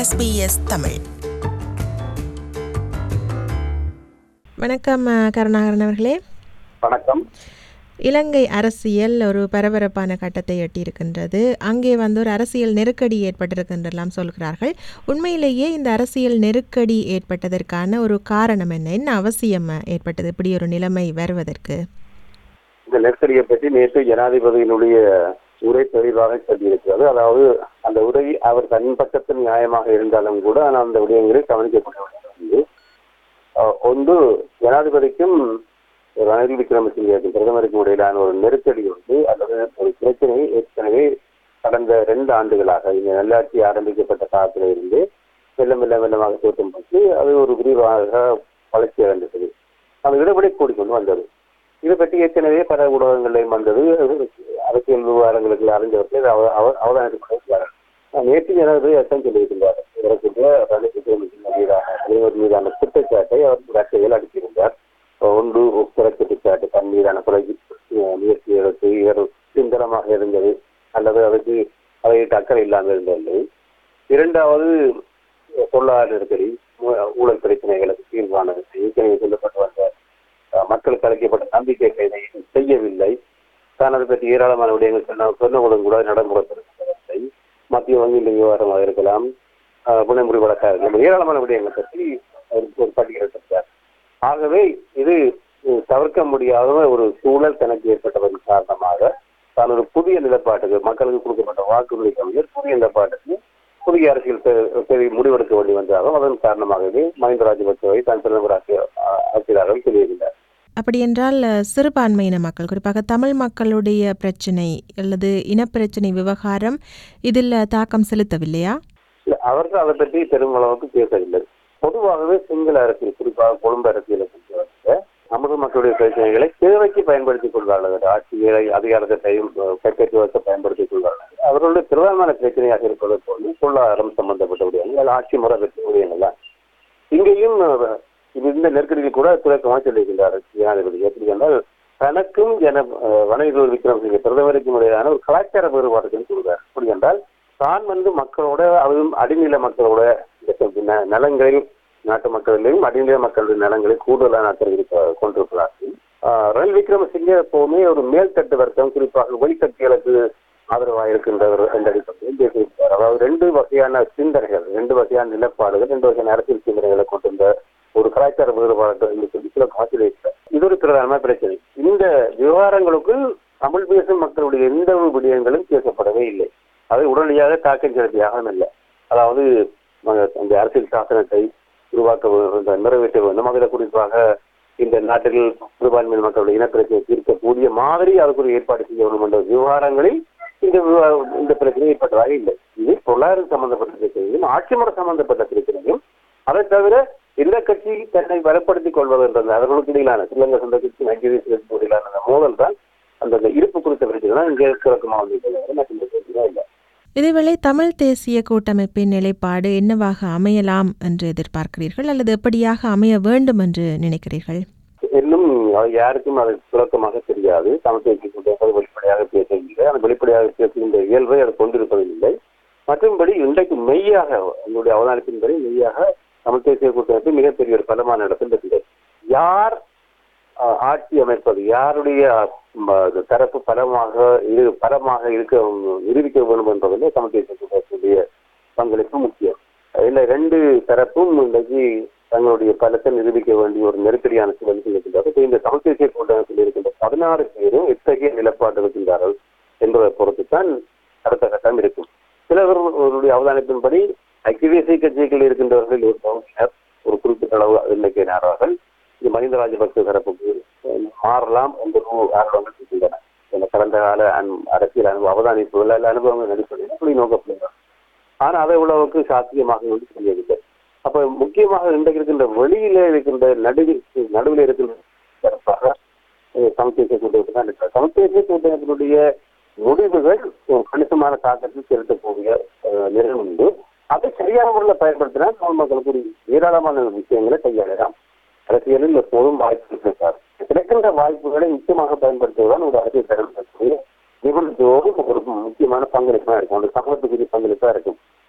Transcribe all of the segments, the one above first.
SBS Tamil வணக்கம் அஹ், கருணாகரன் அவர்களே வணக்கம் இலங்கை அரசியல் ஒரு பரபரப்பான கட்டத்தை எட்டியிருக்கின்றது அங்கே வந்து ஒரு அரசியல் நெருக்கடி ஏற்பட்டிருக்கின்றலாம் சொல்கிறார்கள் உண்மையிலேயே இந்த அரசியல் நெருக்கடி ஏற்பட்டதற்கான ஒரு காரணம் என்ன என்ன அவசியம் அஹ், ஏற்பட்டது இப்படி ஒரு நிலைமை வருவதற்கு இந்த நெருக்கடியை பற்றி நேற்று ஜனாதிபதியினுடைய உரை தெளிவாக சொல்லியிருக்கிறது அதாவது அந்த உரை அவர் தன் பக்கத்தில் நியாயமாக இருந்தாலும் கூட ஆனால் அந்த விடயங்களில் கவனிக்கப்பட வேண்டியது அஹ், ஒன்று ஜனாதிபதிக்கும் ரணில் விக்ரமசிங்கேக்கும் பிரதமருக்கும் இடையிலான ஒரு நெருக்கடி உண்டு அல்லது ஒரு பிரச்சனை ஏற்கனவே கடந்த ரெண்டு ஆண்டுகளாக இந்த நல்லாட்சி ஆரம்பிக்கப்பட்ட காலத்தில் இருந்து மெல்ல மெல்ல மெல்லமாக தோற்றம் பெற்று அது ஒரு விரிவாக வளர்ச்சி அடைந்தது அது இடைவெளி கூடிக்கொண்டு வந்தது இதை பற்றி ஏற்கனவே பல ஊடகங்களையும் வந்தது அரசியல் விவகாரங்களுக்கு அறிஞ்சவர்கள் இதை அவ- அவ- அவதானிக்கப்படுகிறார்கள் நேற்று ஜனாதிபதி அர்த்தம் சொல்லியிருக்கின்றார் இதற்குள்ள ரணில் விக்ரமசிங்க மீதான தலைவர் மீதான குற்றச்சாட்டை அவர் ரட்டையில் அடித்திருந்தார் ஒன்று பிற குற்றச்சாட்டு தன் மீதான கொலை அஹ், முயற்சி எடுத்து இவர் சிந்தனமாக இருந்தது அல்லது அதுக்கு அதை அக்கறை இல்லாமல் இருந்தது இரண்டாவது பொருளாதார நெருக்கடி ஊ- ஊழல் பிரச்சனைகளுக்கு தீர்வானது ஏற்கனவே சொல்லப்பட்டு வந்த அஹ், மக்களுக்கு அளிக்கப்பட்ட நம்பிக்கை கைதை செய்யவில்லை தான் அதை பற்றி ஏராளமான விடயங்கள் சொன்ன சொன்னவுடன் கூட நடைமுறைப்படுத்தப்படவில்லை மத்திய வங்கியின் விவகாரமாக இருக்கலாம் அஹ், புனைமுறை வழக்காக இருக்கலாம் ஏராளமான விடயங்கள் பற்றி அவர் ஒரு பட்டியலிட்டார் ஆகவே இது அஹ், தவிர்க்க முடியாத ஒரு சூழல் தனக்கு ஏற்பட்டதன் காரணமாக தான் ஒரு புதிய நிலப்பாட்டுக்கு மக்களுக்கு கொடுக்கப்பட்ட வாக்குறுதி கவிஞர் புதிய நிலப்பாட்டுக்கு புதிய அரசியல் தெ- தெரி முடிவெடுக்க வேண்டி வந்தாலும் அதன் காரணமாகவே மஹிந்த ராஜபக்சவை தான் பிரதமராக ஆக்கிறார்கள் சொல்லியிருந்தார் அப்படி என்றால் அஹ், சிறுபான்மையின மக்கள் குறிப்பாக தமிழ் மக்களுடைய பிரச்சனை அல்லது இனப்பிரச்சனை விவகாரம் இதில் தாக்கம் செலுத்தவில்லையா இல்ல, அவர்கள் அதை பற்றி பெருமளவுக்கு பேசவில்லை பொதுவாகவே சிங்கள அரசியல் குறிப்பாக கொழும்பு அரசியலை பொறுத்தவரை தமிழ் மக்களுடைய பிரச்சனைகளை தேவைக்கு பயன்படுத்திக் கொள்வார்கள் ஆட்சியை அதிகாரத்தையும் அஹ், கைப்பற்றுவதற்கு பயன்படுத்திக் கொள்வார்கள் அவர்களுடைய பிரதானமான பிரச்சனையாக இருப்பது போல பொருளாதாரம் சம்பந்தப்பட்ட விடயங்கள் ஆட்சி முறை பற்றிய விடயங்கள் தான் இங்கேயும் அஹ், இது இந்த நெருக்கடியில் கூட துறைக்கமாக சொல்லியிருக்கின்றார் ஜனாதிபதி எப்படி என்றால் தனக்கும் ஜன அஹ், வணிகர் விக்ரமசிங்க பிரதமருக்கும் இடையிலான ஒரு கலாச்சார வேறுபாடுகள் சொல்கிறார் அப்படி என்றால் தான் வந்து மக்களோட அதுவும் அடிநில மக்களோட இந்த ந- நலங்களில் நாட்டு மக்களிலும் அடிநில மக்களுடைய நலங்களை கூடுதலான அக்கறை இருக்க- கொண்டிருக்கிறார்கள் ஆஹ் ரணில் விக்ரமசிங்கே எப்பவுமே ஒரு மேல்தட்டு வர்க்கம் குறிப்பாக வெளிக்கட்சிகளுக்கு ஆதரவாக இருக்கின்றவர் என்ற அடிப்படையில் பேசியிருக்கிறார் அதாவது ரெண்டு வகையான சிந்தனைகள் ரெண்டு வகையான நிலப்பாடுகள் ரெண்டு வகையான அரசியல் சிந்தனைகளை கொண்டிருந்த ஒரு கலாச்சார வேறுபாடு என்று சொல்லி சில காட்சியிருக்கிறார் இது ஒரு பிரதானமான பிரச்சனை இந்த விவகாரங்களுக்குள் தமிழ் பேசும் மக்களுடைய எந்த ஒரு விடயங்களும் பேசப்படவே இல்லை அதை உடனடியாக தாக்கம் செலுத்தியாக இல்லை அதாவது ம- அந்த அரசியல் சாசனத்தை உருவாக்க வேண்டும், நிறைவேற்ற வேண்டும் அதில் குறிப்பாக இந்த நாட்டில் சிறுபான்மை மக்களுடைய இனப்பிரச்சனையை தீர்க்கக்கூடிய மாதிரி அதுக்கு ஒரு ஏற்பாடு செய்ய வேண்டும் என்ற விவகாரங்களில் இந்த விவா- இந்த பிரச்சனை ஏற்பட்டதாக இல்லை இது பொருளாதாரம் சம்பந்தப்பட்ட பிரச்சனையும் ஆட்சி முறை சம்பந்தப்பட்ட பிரச்சனையும் அதை தவிர எந்த கட்சி தன்னை பலப்படுத்திக் கொள்வது என்ற அவர்களுக்கு இடையிலான ஸ்ரீலங்கா சொந்த கட்சி நைஜீரிய கட்சி இடையிலான அந்த மோதல் தான் அந்த அந்த இருப்பு குறித்த பிரச்சனை தான் இங்கே கிழக்கமாக வந்திருக்கிறது மற்ற பிரச்சனை இல்லை இதேவேளை தமிழ் தேசிய கூட்டமைப்பின் நிலைப்பாடு என்னவாக அமையலாம் என்று எதிர்பார்க்கிறீர்கள் அல்லது எப்படியாக அமைய வேண்டும் என்று நினைக்கிறீர்கள் இன்னும் அது யாருக்கும் அது சுலக்கமாக தெரியாது தமிழ் தேசிய கூட்டமைப்பு வெளிப்படையாக பேசவில்லை அந்த வெளிப்படையாக பேசுகின்ற இயல்பை அது கொண்டிருப்பதில்லை மற்றும்படி இன்றைக்கு மெய்யாக உங்களுடைய அவதானத்தின்படி மெய்யாக தமிழ் தேசிய கூட்டமைப்பு மிகப்பெரிய ஒரு பலமான இடத்தில் இருக்கிறது யார் ஆஹ், ஆட்சி அமைப்பது யாருடைய ம, தரப்பு பலமாக இரு பலமாக இருக்க நிரூபிக்க வேண்டும் என்பதிலே தமிழ் தேசிய கூட்டமைப்புடைய பங்களிப்பு முக்கியம் இதுல ரெண்டு தரப்பும் இன்றைக்கு தங்களுடைய பலத்தை நிரூபிக்க வேண்டிய ஒரு நெருக்கடியான சூழலுக்கு இருக்கின்றது இப்ப இந்த தமிழ் தேசிய கூட்டமைப்பில் இருக்கின்ற பதினாறு பேரும் எத்தகைய நிலப்பாடு இருக்கின்றார்கள் என்பதை பொறுத்துத்தான் அடுத்த கட்டம் இருக்கும் சிலவர்களுடைய அவதானத்தின்படி ஐக்கிய தேசிய கட்சிகளில் இருக்கின்றவர்கள் ஒரு பகுதியினர் ஒரு குறிப்பிட்ட அளவு எண்ணிக்கை நேரார்கள் இது மஹிந்த ராஜபக்ச தரப்புக்கு அஹ், மாறலாம் என்று ஆர்வங்கள் இருக்கின்றன இந்த கடந்த கால அன்- அரசியல் அனுபவ அவதானிப்புகள் அல்ல அனுபவங்கள் அடிப்படையில் அப்படி நோக்கப்படுகிறார் ஆனா அதை உள்ளவருக்கு சாத்தியமாக வந்து தெரியவில்லை அப்ப முக்கியமாக இன்றைக்கு இருக்கின்ற வெளியில இருக்கின்ற நடுவில் நடுவில் இருக்கின்ற தரப்பாக அஹ், தமிழ் தேசிய கூட்டமைப்பு தான் இருக்கிறார் தமிழ் தேசிய கூட்டமைப்பினுடைய முடிவுகள் ஒரு கணிசமான தாக்கத்தில் செலுத்தக்கூடிய அஹ், நிலை உண்டு அதை சரியான முறையில் பயன்படுத்தினால் தமிழ் மக்களுக்கு ஒரு ஏராளமான விஷயங்களை கையாளலாம் அரசியலில் எப்போதும் வாய்ப்பு இருக்கிறார் கிடைக்கின்ற வாய்ப்புகளை நிச்சயமாக பயன்படுத்துவதுதான் ஒரு அரசியல் தலைவர்களுடைய நிபுணத்தோடு ஒரு முக்கியமான பங்களிப்பாக இருக்கும் ஒரு சமூகத்துக்குரிய பங்களிப்பாக இருக்கும்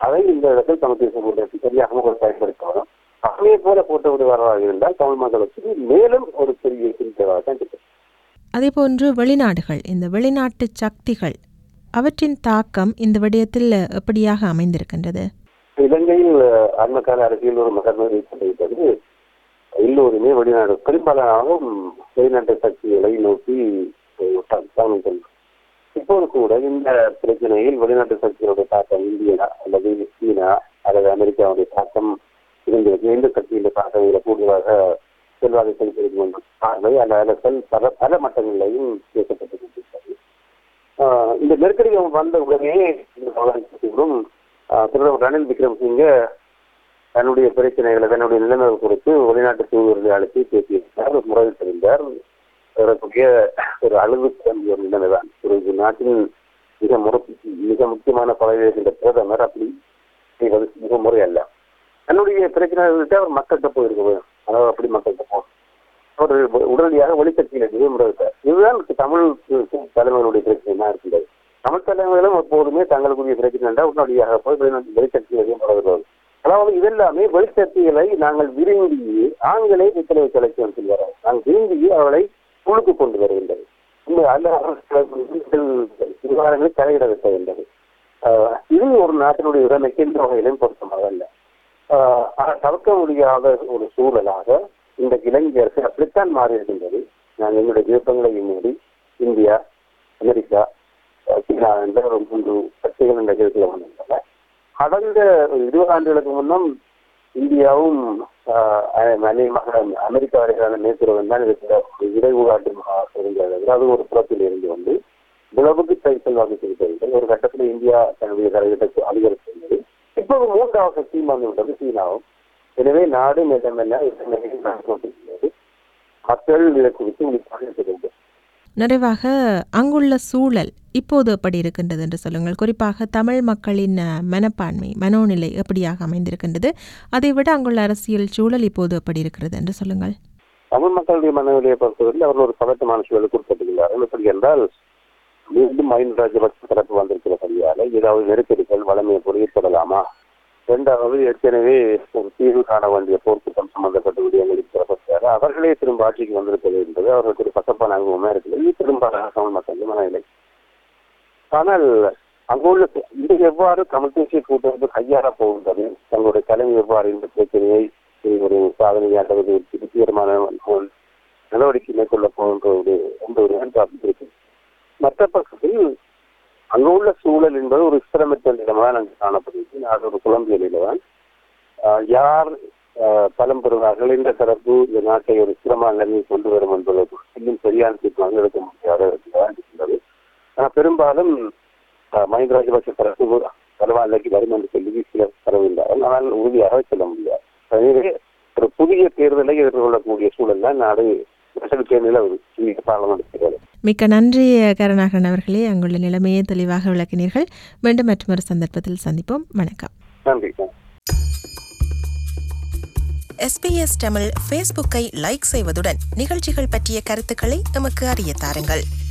அதை இந்த இடத்தில் தமிழ் தேசிய கூட்டத்தில் சரியாக மக்கள் பயன்படுத்தணும் அதே போல போட்டு விடுவாராக இருந்தால் தமிழ் மக்களுக்கு மேலும் ஒரு பெரிய சிந்தவாக தான் இருக்கும் அதேபோன்று வெளிநாடுகள் இந்த வெளிநாட்டு சக்திகள் அவற்றின் தாக்கம் இந்த விடயத்தில் எப்படியாக அமைந்திருக்கின்றது இலங்கையில் ஆரம்பகால அரசியல் ஒரு மகர்மை வைக்கப்பட்டது எல்லோருமே வெளிநாடு பெரும்பாலானும் வெளிநாட்டு சக்திகளை நோக்கி கவனம் செல்லும் இப்போது கூட இந்த பிரச்சனையில் வெளிநாட்டு சக்திகளுடைய தாக்கம் இந்தியா அல்லது சீனா அல்லது அமெரிக்காவுடைய தாக்கம் இருந்திருக்கு எந்த சக்தியுடைய தாக்கம் இதில் கூடுதலாக செல்வாக்கு செலுத்தியிருக்கும் என்ற பார்வை அந்த அரசல் பல பல மட்டங்களிலையும் பேசப்பட்டு கொண்டிருக்கிறது ஆஹ் இந்த நெருக்கடி வந்த உடனே இந்த சமாளிக்கும் திருடர் ரணில் விக்ரம்சிங்க தன்னுடைய பிரச்சனைகளை தன்னுடைய நிலைமைகள் குறித்து வெளிநாட்டு தூதர்களை அழைத்து பேசியிருந்தார் ஒரு முறை தெரிந்தார் வரக்கூடிய ஒரு அழுகு ஒரு நிலைமைதான் ஒரு நாட்டின் மிக முறை மிக முக்கியமான பதவியில் இருக்கின்ற பிரதமர் அப்படி செய்வது மிக முறை அல்ல தன்னுடைய பிரச்சனைகள்கிட்ட அவர் மக்கள்கிட்ட போயிருக்க வேண்டும் அதாவது அப்படி மக்கள்கிட்ட போகணும் அவர் உடனடியாக வெளிக்கட்சியில் விரும்புகிறார் இதுதான் தமிழ் தலைவர்களுடைய பிரச்சனை தான் இருக்கின்றது தமிழ் தலைவர்களும் எப்போதுமே தங்களுக்குரிய பிரச்சனை என்றால் உடனடியாக போய் வெளிநாட்டு வெளிக்கட்சியில் விரும்புகிறார்கள் அதாவது இதெல்லாமே வெளிச்சக்திகளை நாங்கள் விரும்பி ஆண்களை வித்தலை செலக்ஷன் சொல்கிறார்கள் நாங்கள் விரும்பி அவளை குழுக்கு கொண்டு வருகின்றது இந்த அல்ல விவகாரங்களை தலையிட வைக்க வேண்டது இது ஒரு நாட்டினுடைய உரிமைக்கு எந்த வகையிலும் பொருத்தமாக அல்ல தவிர்க்க முடியாத ஒரு சூழலாக இந்த இளைஞர்கள் அப்படித்தான் மாறி இருக்கின்றது நாங்கள் எங்களுடைய விருப்பங்களை மீறி இந்தியா அமெரிக்கா சீனா என்ற ஒரு மூன்று கட்சிகள் என்ற கருத்தில் வந்திருந்தன கடந்த இருபது ஆண்டுகளுக்கு முன்னும் இந்தியாவும் அநேகமாக அமெரிக்கா வரைக்கான மேற்குறவன் தான் இருக்கிற இடையூறாட்டமாக இருந்தது அது ஒரு புறத்தில் இருந்து வந்து உலகுக்கு கை செல்வாக்கு செலுத்தவில்லை ஒரு கட்டத்தில் இந்தியா தன்னுடைய தலையிட்ட அதிகரித்திருந்தது இப்போது மூன்றாவது சக்தியும் வந்துவிட்டது சீனாவும் எனவே நாடு மெல்ல மெல்ல கொண்டிருக்கிறது மக்கள் இதை குறித்து விழிப்பாக இருக்க வேண்டும் நிறைவாக அங்குள்ள சூழல் இப்போது எப்படி இருக்கின்றது என்று சொல்லுங்கள் குறிப்பாக தமிழ் மக்களின் மனப்பான்மை மனோநிலை எப்படியாக அமைந்திருக்கின்றது அதை விட அங்குள்ள அரசியல் சூழல் இப்போது எப்படி இருக்கிறது என்று சொல்லுங்கள் தமிழ் மக்களுடைய மனநிலையை பொறுத்தவரையில் அவர்கள் ஒரு பதட்டமான சூழலுக்கு உட்பட்டுள்ளார்கள் எப்படி என்றால் மீண்டும் மஹிந்த ராஜபக்ச தரப்பு வந்திருக்கிறபடியால ஏதாவது நெருக்கடிகள் வளமையை போல ஏற்படலாமா இரண்டாவது ஏற்கனவே ஒரு தீர்வு காண வேண்டிய போர்க்குற்றம் சம்பந்தப்பட்ட விடயங்களில் பெறப்பட்டார் அவர்களே திரும்ப ஆட்சிக்கு வந்திருப்பது என்பது அவர்களுக்கு ஒரு கசப்பான அனுபவமா இருக்குது இது பெரும்பாலான தமிழ் மக்கள் மனநிலை ஆனால் அங்குள்ள இது எவ்வாறு தமிழ் தேசிய கூட்டமைப்பு கையாள போகின்றது தங்களுடைய தலைமை எவ்வாறு இந்த பிரச்சனையை ஒரு சாதனையாக தீர்மான நடவடிக்கை மேற்கொள்ள போகின்ற ஒரு எந்த ஒரு எதிர்பார்ப்பு இருக்கு மற்ற பக்கத்தில் அங்கு உள்ள சூழல் என்பது ஒரு ஸ்திரமற்ற நிலமாக அங்கு காணப்படுகிறது அது ஒரு குழம்பிய நிலவான் யார் பலம் பெறுவார்கள் இந்த தரப்பு இந்த நாட்டை ஒரு ஸ்திரமான நிலையை கொண்டு வரும் என்பதற்கு இன்னும் சரியான தீர்மானம் எடுக்க முடியாத இருக்கின்றது ஆனால் பெரும்பாலும் மஹிந்த ராஜபக்ச தரப்பு பரவாயில்லைக்கு வரும் என்று சொல்லி சிலர் தரவில்லைர்கள் ஆனால் உறுதியாக சொல்ல முடியாது எனவே ஒரு புதிய தேர்தலை எதிர்கொள்ளக்கூடிய சூழல் தான் நாடு நிலவு பார்லமெண்ட் மிக்க நன்றி கருணாகரன் அவர்களே அங்குள்ள நிலைமையை தெளிவாக விளக்கினீர்கள் மீண்டும் மற்றொரு சந்தர்ப்பத்தில் சந்திப்போம் வணக்கம் நன்றி எஸ்பிஎஸ் தமிழ் ஃபேஸ்புக்கை லைக் செய்வதுடன் நிகழ்ச்சிகள் பற்றிய கருத்துக்களை எமக்கு அறிய தாருங்கள்